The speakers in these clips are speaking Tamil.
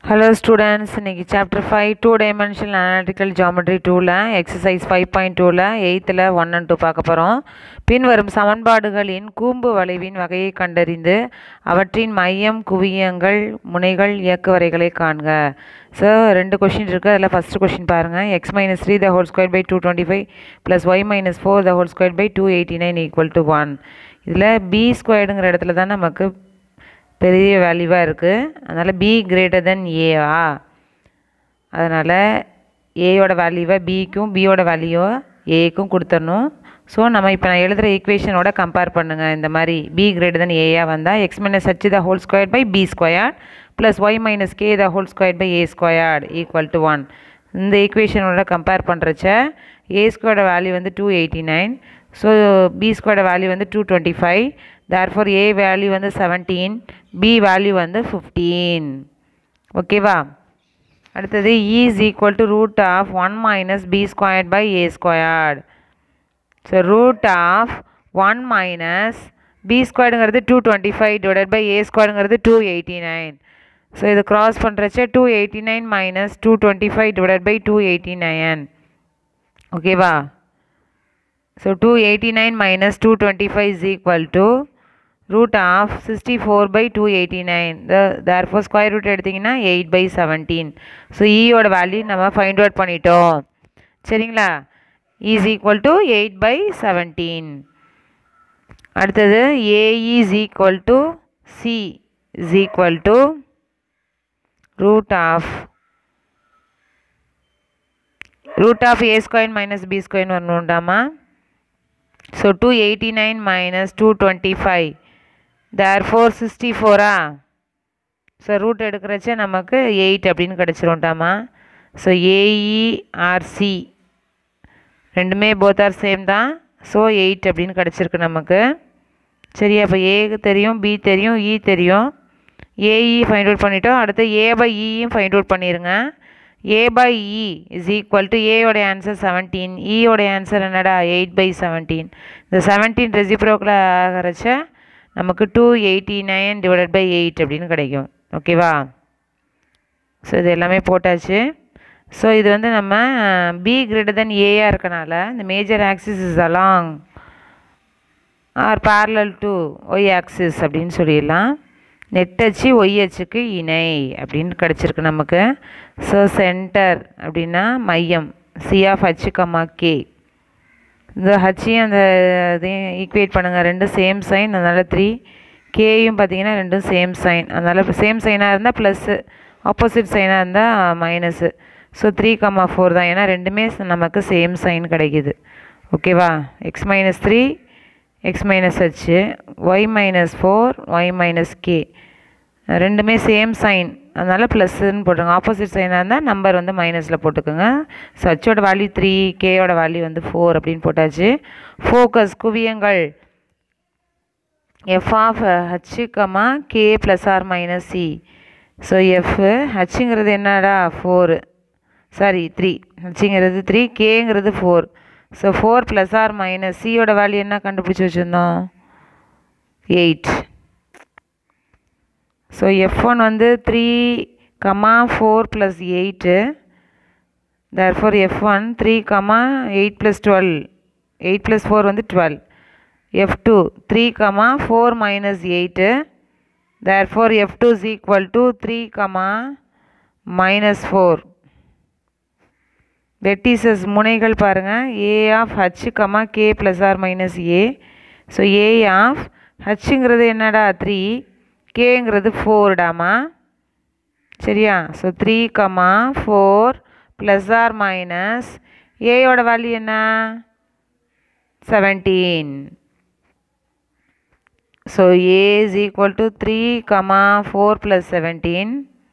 ஹலோ ஸ்டூடெண்ட்ஸ் இன்னைக்கு chapter five two dimensional analytical geometry டூவில் எக்ஸசைஸ் ஃபைவ் பாயிண்ட் டூவில் எயித்தில் ஒன் அண்ட் டூ பார்க்க போகிறோம் பின்வரும் சமன்பாடுகளின் கூம்பு வளைவின் வகையை கண்டறிந்து அவற்றின் மையம் குவியங்கள் முனைகள் இயக்குவரைகளை காண்க ஸோ ரெண்டு கொஷின் இருக்குது அதில் ஃபஸ்ட்டு கொஷின் பாருங்கள் X minus three the whole square by two twenty five plus Y minus four the whole square by two eighty nine equal to one இதில் பி ஸ்கொயர்டுங்கிற இடத்துல தான் நமக்கு பெரிய வேல்யூவாக இருக்குது அதனால் பி கிரேட்டர் தென் ஏவா அதனால் ஏயோட வேல்யூவை பிக்கும் பியோட வேல்யூவை ஏக்கும் கொடுத்துடணும் ஸோ நம்ம இப்போ நான் எழுதுகிற ஈக்குவேஷனோட கம்பேர் பண்ணுங்கள் இந்த மாதிரி பி கிரேட்டர் தென் ஏயா வந்தால் X minus H the whole square by B square plus Y minus K the whole square by A square equal to one இந்த ஈக்குவேஷனோட கம்பேர் பண்ணுறச்ச ஏ ஸ்கொயரோட வேல்யூ வந்து two eighty nine so B ஸ்கொயரோட வேல்யூ வந்து two twenty five therefore A value வந்து செவன்டீன் பி வேல்யூ வந்து ஃபிஃப்டீன் ஓகேவா அடுத்தது E is equal to root of one minus B squared by A squared so root of one minus B ஸ்கொயர்டுங்கிறது two twenty five divide by A ஸ்கொயர்டுங்கிறது டூ எயிட்டி நைன் ஸோ இது க்ராஸ் பண்ணுறச்ச two eighty nine minus two twenty five divide by two eighty nine ஓகேவா so two eighty nine minus two twenty five is equal to root of sixty four by two eighty nine the therefore square root எடுத்திங்கன்னா எயிட் பை செவன்டீன் ஸோ ஈயோட வேல்யூ நம்ம ஃபைண்ட் அவுட் பண்ணிட்டோம் சரிங்களா is equal to eight by seventeen அடுத்தது A E is equal to C is equal to root of root of A square minus B square வரணுண்டாமா so two eighty nine minus two twenty five therefore sixty ஃபோரா ஸோ ரூட் எடுக்கிறச்ச நமக்கு எயிட் அப்படின்னு கிடச்சிரும்ட்டாமா ஸோ ஏஇஆர்சி ரெண்டுமே போத் ஆர் சேம் தான் ஸோ எயிட் அப்படின்னு கிடச்சிருக்கு நமக்கு சரி அப்போ ஏக்கு தெரியும் பி தெரியும் இ தெரியும் ஏஇ ஃபைண்ட் அவுட் பண்ணிட்டோம் அடுத்து ஏ பை இயும் ஃபைண்ட் அவுட் பண்ணிடுங்க A by E is equal to ஏயோடைய ஆன்சர் செவன்டீன் இயோடைய ஆன்சர் என்னடா எயிட் பை செவன்டீன் இந்த செவன்டீன் ரெசிப்ரோக்கில் ஆகிறச்ச நமக்கு two eighty nine divided by eight அப்படின்னு கிடைக்கும் ஓகேவா ஸோ இது எல்லாமே போட்டாச்சு ஸோ இது வந்து நம்ம பி கிரேட்டர் தென் ஏயாக இருக்கனால இந்த major axis is along or parallel to Y axis அப்படின்னு சொல்லிடலாம் நெட்டச்சு ஒய்ஹச்சுக்கு இணை அப்படின்னு கிடச்சிருக்கு நமக்கு ஸோ சென்டர் அப்படின்னா மையம் C of H comma K இந்த ஹச்சையும் அந்த இதையும் ஈக்குவேட் பண்ணுங்கள் ரெண்டும் சேம் சைன் அதனால் த்ரீ கேயும் பார்த்தீங்கன்னா ரெண்டும் சேம் சைன் அதனால் இப்போ சேம் சைனாக இருந்தால் ப்ளஸ்ஸு ஆப்போசிட் சைனாக இருந்தால் minus so three comma four தான் ஏன்னா ரெண்டுமே நமக்கு சேம் சைன் கிடைக்கிது ஓகேவா X minus three X minus H Y minus four Y minus K ரெண்டுமே சேம் சைன் அதனால் ப்ளஸ்ன்னு போட்டுருங்க ஆப்போசிட் சைனாக இருந்தால் நம்பர் வந்து மைனஸில் போட்டுக்கோங்க ஸோ ஹச்சோட வேல்யூ த்ரீ கேயோட வேல்யூ வந்து ஃபோர் அப்படின்னு போட்டாச்சு ஃபோக்கஸ் குவியங்கள் F of H comma K plus R minus C so F ஹச்சுங்கிறது என்னடா ஃபோரு சாரி த்ரீ ஹச்சுங்கிறது த்ரீ கேங்கிறது four so four plus R minus சியோட வேல்யூ என்ன கண்டுபிடிச்சி வச்சுருந்தோம் எயிட் ஸோ எஃப் ஒன் வந்து three comma four plus eight therefore F one three comma eight plus twelve eight plus four வந்து twelve F two three comma four minus eight therefore F two is equal to three comma minus four vertices முனைகள் பாருங்கள் A of H comma K plus R minus A so A of ஹச்சுங்கிறது என்னடா த்ரீ கேங்கிறது ஃபோர்டாமா சரியா so three comma four plus R minus ஏயோட வேல்யூ என்ன seventeen so A is equal to three comma four plus seventeen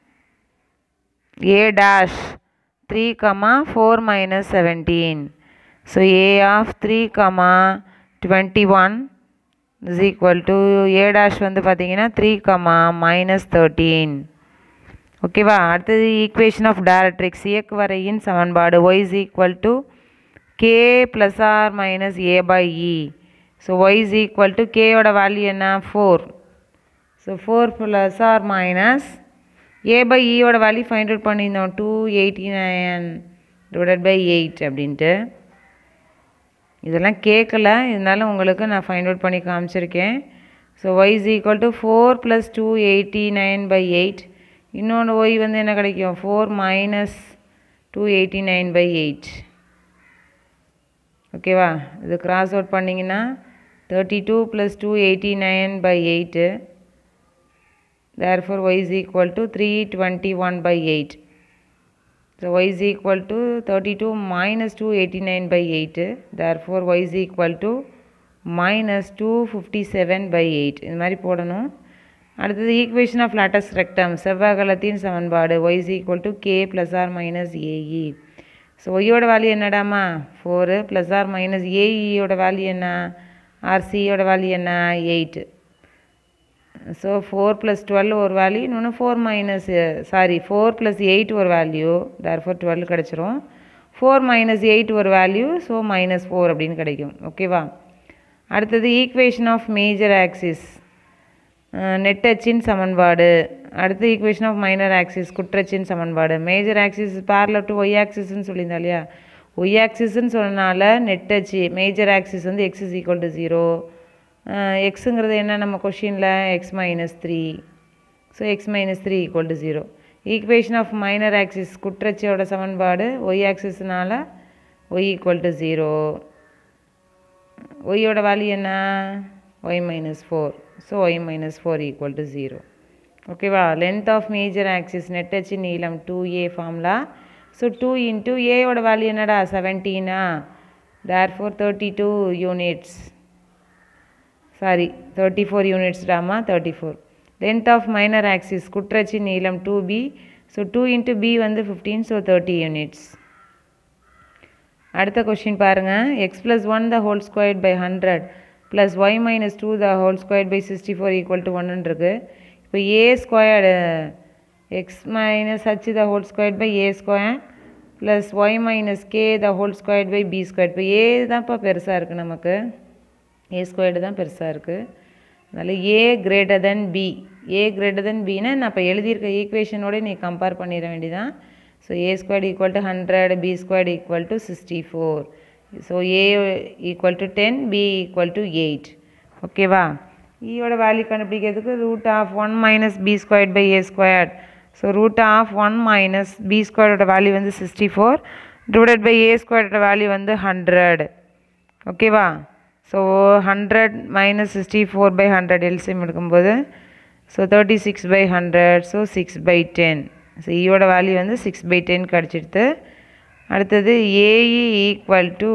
A dash three comma four minus seventeen so A of three comma twenty one is equal to A dash வந்து பார்த்தீங்கன்னா த்ரீ கமா மைனஸ் தேர்ட்டீன் ஓகேவா அடுத்தது ஈக்குவேஷன் ஆஃப் டேரக்ட்ரிக்ஸ் இயக்கு வரையின் சமன்பாடு Y is equal to K plus R minus A by E so Y is equal to கேயோட வேல்யூ என்ன four so four plus R minus A by ஈயோட வேல்யூ ஃபைண்ட் அவுட் பண்ணியிருந்தோம் two eighty nine divided by eight அப்படின்ட்டு இதெல்லாம் கேட்கல இருந்தாலும் உங்களுக்கு நான் ஃபைண்ட் அவுட் பண்ணி காமிச்சிருக்கேன் so Y is equal to four plus two eighty nine by eight இன்னொன்று ஒய் வந்து என்ன கிடைக்கும் four minus two eighty nine by eight ஓகேவா இது கிராஸ் அவுட் பண்ணிங்கன்னா thirty two plus two eighty nine by eight therefore y is equal to 321 by 8 so y is equal to 32 minus 289 by 8 therefore y is equal to minus 257 by 8 இந்த மாதிரி போடணும் அடுத்தது ஈக்குவேஷன் ஆஃப் lattice rectum செவ்வாய்கலத்தின் சமன்பாடு y is equal to k plus or minus ae so ஒய்யோட வேல்யூ என்னடாமா ஃபோரு ப்ளஸ் ஆர் மைனஸ் ஏஇயோட வேல்யூ என்ன ஆர்சியோட வேல்யூ என்ன eight so four plus twelve ஒரு வேல்யூ இன்னொன்று four minus sorry four plus eight ஒரு வேல்யூ தேர் ஃபோர் டுவெல் கிடச்சிரும் ஃபோர் மைனஸ் எயிட் ஒரு வேல்யூ ஸோ மைனஸ் ஃபோர் அப்படின்னு கிடைக்கும் ஓகேவா அடுத்தது ஈக்குவேஷன் ஆஃப் மேஜர் ஆக்சிஸ் நெட்டச்சின் சமன்பாடு அடுத்து ஈக்குவேஷன் ஆஃப் மைனர் ஆக்சிஸ் குற்றச்சின் சமன்பாடு major axis parallel to Y ஆக்சிஸ்ன்னு சொல்லியிருந்தா இல்லையா ஒய் ஆக்சிஸ்ன்னு சொன்னனால நெட்டச்சு மேஜர் ஆக்சிஸ் வந்து X is equal to zero எக்ஸுங்கிறது என்ன நம்ம கொஷினில் X minus three so X minus three equal to zero equation of minor axis குற்றச்சியோட சமன்பாடு ஒய் ஆக்சிஸ்னால ஒய் ஈக்குவல் டு ஜீரோ ஒய்யோட வேல்யூ என்ன Y minus four so Y minus four equal to zero ஓகேவா லென்த் ஆஃப் மேஜர் ஆக்சிஸ் நெட்டச்சு நீளம் two A formula so two into ஏயோட வேல்யூ என்னடா செவன்டீனா தேர் four thirty two units sorry thirty four units டாமா thirty four length of minor axis குற்றச்சி நீளம் two b so two into b வந்து ஃபிஃப்டீன் ஸோ தேர்ட்டி யூனிட்ஸ் அடுத்த கொஷின் பாருங்கள் x plus one the whole squared by hundred plus Y minus two the whole squared by sixty four equal to ஒன்னு இருக்குது இப்போ a squared x minus H the whole squared by A square plus Y minus K the whole squared by B square இப்போ ஏ தான்ப்பா பெருசாக இருக்குது நமக்கு ஏ ஸ்கொயர்டு தான் பெருசாக இருக்குது அதனால் A greater than B A greater than பின்னா நான் இப்போ எழுதியிருக்க ஈக்குவேஷனோட நீ கம்பேர் பண்ணிட வேண்டியதான் so A squared equal to hundred B squared equal to sixty four so A equal to ten B equal to eight ஓகேவா ஈயோட வேல்யூ கண்டுபிடிக்கிறதுக்கு root of one minus B squared by A squared so root of one minus B ஸ்கொயரோட வேல்யூ வந்து sixty four divided by A ஸ்கொயரோட வேல்யூ வந்து ஹண்ட்ரட் ஓகேவா so hundred minus sixty four by hundred LCM எடுக்கும்போது so thirty six by hundred so six by ten so ஈயோட வேல்யூ வந்து சிக்ஸ் பை டென் கிடச்சிடுது அடுத்தது A E equal to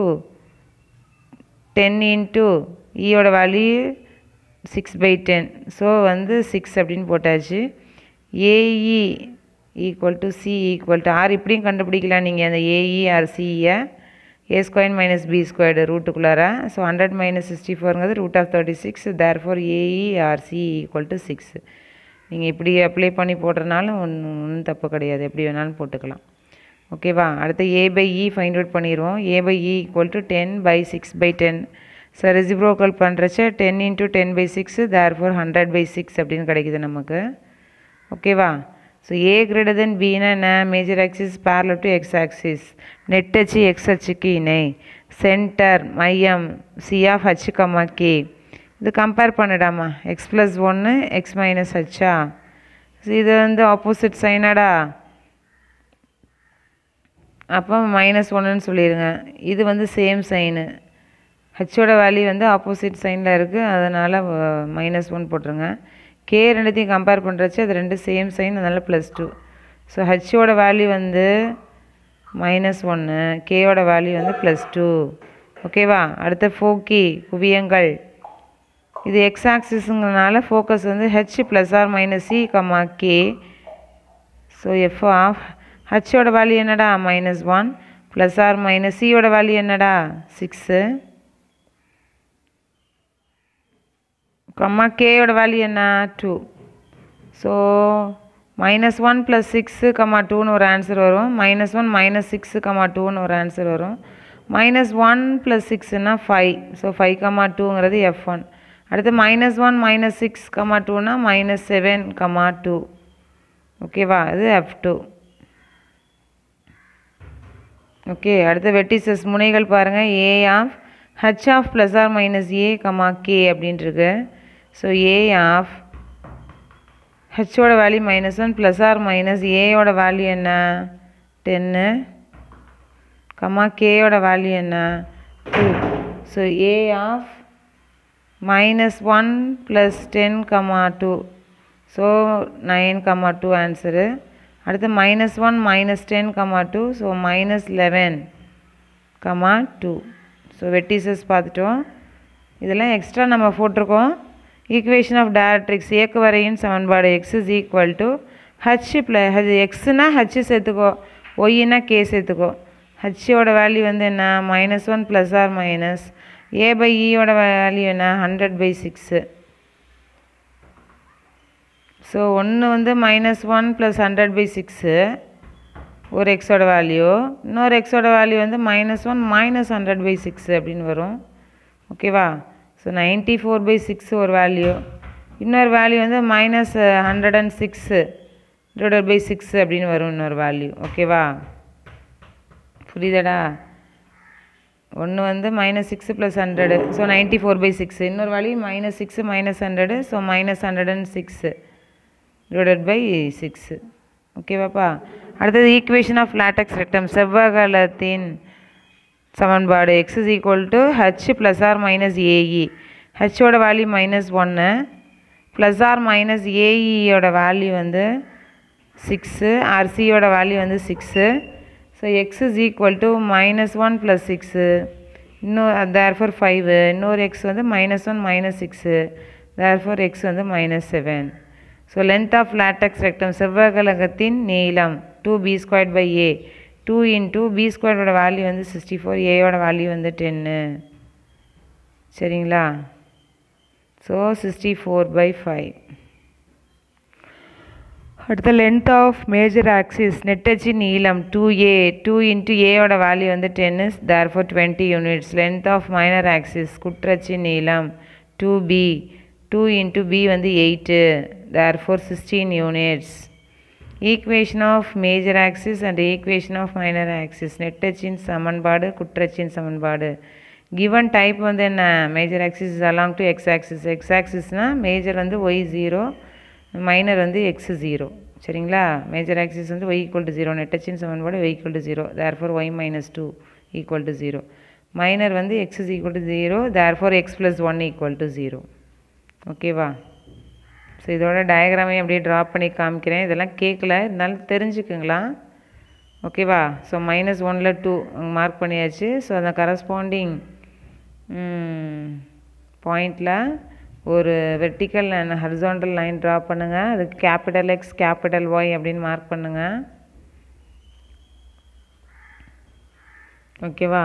ten into ஈயோட value six by ten so வந்து சிக்ஸ் அப்படின்னு போட்டாச்சு A E equal to C equal to or இப்படியும் கண்டுபிடிக்கலாம் நீங்கள் அந்த ஏஇ ஆர் சிஇயை A square minus B squared ரூட்டுக்குள்ளார so hundred minus sixty ஃபோருங்கிறது root of thirty six therefore A E or C equal to six நீங்கள் இப்படி அப்ளை பண்ணி போடுறதுனாலும் ஒன்றும் ஒன்றும் தப்பு கிடையாது எப்படி வேணாலும் போட்டுக்கலாம் ஓகேவா அடுத்து A by E find out பண்ணிடுவோம் A by E equal to ten by six by ten so reciprocal பண்ணுறச்ச ten into ten by six therefore hundred by six அப்படின்னு கிடைக்குது நமக்கு ஓகேவா ஸோ ஏ கிரேட்டர் தென் பின்னா என்ன major axis parallel to X axis நெட் அச்சு எக்ஸ் அச்சுக்கு இணை சென்டர் மையம் C of H comma K இது கம்பேர் பண்ணிடாமா எக்ஸ் ப்ளஸ் ஒன்று எக்ஸ் மைனஸ் ஹச்சா இது வந்து ஆப்போசிட் சைனாடா அப்போ மைனஸ் ஒன்றுன்னு சொல்லிடுங்க இது வந்து சேம் சைனு ஹச்சோட வேல்யூ வந்து ஆப்போசிட் சைனில் இருக்குது அதனால் மைனஸ் ஒன் போட்டுருங்க கே ரெண்டுத்தையும் கம்பேர் பண்ணுறச்சு அது ரெண்டு சேம் சைன் அதனால் ப்ளஸ் டூ ஸோ ஹச்சோட வேல்யூ வந்து மைனஸ் ஒன்று கேயோட வேல்யூ வந்து ப்ளஸ் டூ ஓகேவா அடுத்த ஃபோக்கி குவியங்கள் இது எக்ஸ் ஆக்சிஸுங்கிறனால ஃபோக்கஸ் வந்து H plus R minus C comma K so F of ஹச்சோட வேல்யூ என்னடா minus one plus R minus சியோட வேல்யூ என்னடா சிக்ஸு கம்மா கேயோட வேல்யூ என்ன two so minus one plus six comma டூன்னு ஒரு ஆன்சர் வரும் minus one minus six comma டூன்னு ஒரு ஆன்சர் வரும் மைனஸ் ஒன் ப்ளஸ் சிக்ஸ்னா ஃபைவ் ஸோ ஃபைவ் கம்மா டூங்கிறது எஃப் ஒன் அடுத்து minus one minus six comma டூனா மைனஸ் செவன் கம்மா டூ ஓகேவா இது எஃப் டூ ஓகே அடுத்த வெட்டிசஸ் முனைகள் பாருங்கள் A of H of plus R minus A comma K அப்படின்ட்டுருக்கு ஸோ ஏ ஆஃப் ஹெச்சோட value minus one plus R minus ஏயோட வேல்யூ என்ன டென்னு கமா கேயோட வேல்யூ என்ன two so A of minus one plus ten comma two so nine comma two answer அடுத்து minus one minus ten comma two so minus eleven comma two so vertices பார்த்துட்டோம் இதெல்லாம் எக்ஸ்ட்ரா நம்ம போட்டிருக்கோம் ஈக்குவேஷன் ஆஃப் டேரக்ட்ரிக்ஸ் இயக்க வரையின் சமன்பாடு X is equal to H plus H எக்ஸ்னா ஹச் சேர்த்துக்கோ ஒய்னா கே சேர்த்துக்கோ ஹச்சோட வேல்யூ வந்து என்ன minus one plus R minus A by இயோட வேல்யூ என்ன ஹண்ட்ரட் பை சிக்ஸு ஸோ ஒன்று வந்து minus one plus hundred by six ஒரு எக்ஸோட வேல்யூ இன்னொரு எக்ஸோட வேல்யூ வந்து minus one minus hundred by six அப்படின்னு வரும் ஓகேவா so ninety four by six ஒரு வேல்யூ இன்னொரு வேல்யூ வந்து minus hundred and six divided by six அப்படின்னு வரும் இன்னொரு வேல்யூ ஓகேவா புரியுதாடா ஒன்று வந்து minus six plus hundred so ninety four by six இன்னொரு value minus six minus hundred so minus hundred and six divided by six ஓகேவாப்பா அடுத்தது ஈக்குவேஷன் ஆஃப் லாட்டக்ஸ் ரெக்டம் செவ்வகலத்தின் சமன்பாடு X is equal to H plus R minus A E ஹச்சோட வேல்யூ மைனஸ் ஒன்று ப்ளஸ் ஆர் மைனஸ் ஏஇயோட வேல்யூ வந்து சிக்ஸு ஆர்சியோட வேல்யூ வந்து six so X is equal to minus one plus six இன்னொரு தேர்ஃபோர் ஃபைவு இன்னொரு எக்ஸ் வந்து minus one minus six therefore X வந்து minus seven so length of latus rectum செவ்வகலகத்தின் நீளம் two B squared by A two into B ஸ்கொயரோட வேல்யூ வந்து சிக்ஸ்டி ஃபோர் ஏயோட வேல்யூ வந்து டென்னு சரிங்களா so sixty four by five அடுத்த லென்த் ஆஃப் மேஜர் ஆக்சிஸ் நெட்டச்சு நீளம் டூ ஏ டூ இன்ட்டு ஏயோட வேல்யூ வந்து ten is there for twenty units length of minor axis குற்றச்சு நீளம் two b two into b வந்து eight therefore sixteen units equation of major axis and equation of minor axis நெட்டச்சின் சமன்பாடு குற்றச்சின் சமன்பாடு கிவன் டைப் வந்து என்ன major axis is along to X axis x ஆக்சிஸ்னால் மேஜர் வந்து ஒய் ஜீரோ மைனர் வந்து எக்ஸ் ஜீரோ சரிங்களா மேஜர் ஆக்சிஸ் வந்து ஒய் ஈக்குவல் டு ஜீரோ நெட்டச்சின் சமன்பாடு y equal to zero there for Y minus two equal to zero minor வந்து X is equal to zero therefore X plus one equal to zero ஓகேவா ஸோ இதோட டயக்ராமையும் அப்படியே ட்ரா பண்ணி காமிக்கிறேன் இதெல்லாம் கேட்கல இருந்தாலும் தெரிஞ்சுக்குங்களா ஓகேவா ஸோ மைனஸ் ஒனில் டூ மார்க் பண்ணியாச்சு ஸோ அந்த கரஸ்பாண்டிங் பாயிண்டில் ஒரு vertical and horizontal line draw பண்ணுங்கள் அது கேபிட்டல் எக்ஸ் கேபிட்டல் ஒய் அப்படின்னு மார்க் பண்ணுங்கள் ஓகேவா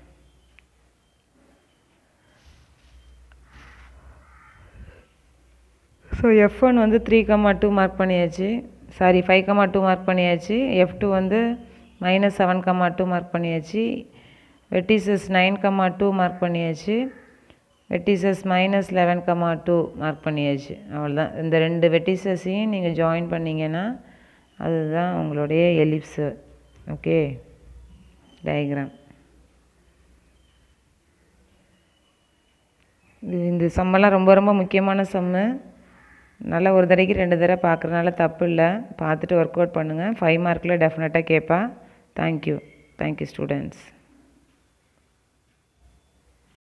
ஸோ எஃப் ஒன் வந்து த்ரீ கமா டூ மார்க் பண்ணியாச்சு sorry five comma two mark பண்ணியாச்சு எஃப் டூ வந்து minus seven comma two mark பண்ணியாச்சு vertices nine comma two mark பண்ணியாச்சு vertices minus eleven comma two mark பண்ணியாச்சு அவ்வளோதான் இந்த ரெண்டு வெட்டிசஸையும் நீங்கள் ஜாயின் பண்ணிங்கன்னா அதுதான் உங்களுடைய எலிப்ஸு ஓகே டயக்ராம் இது இந்த சம்மெல்லாம் ரொம்ப ரொம்ப முக்கியமான சம்மு நல்லா ஒரு தடவைக்கு ரெண்டு தடவை பார்க்குறதுனால தப்பு இல்லை பார்த்துட்டு ஒர்க் அவுட் பண்ணுங்கள் ஃபைவ் மார்க்கில் டெஃபினட்டாக கேட்பா தேங்க்யூ தேங்க்யூ ஸ்டூடெண்ட்ஸ்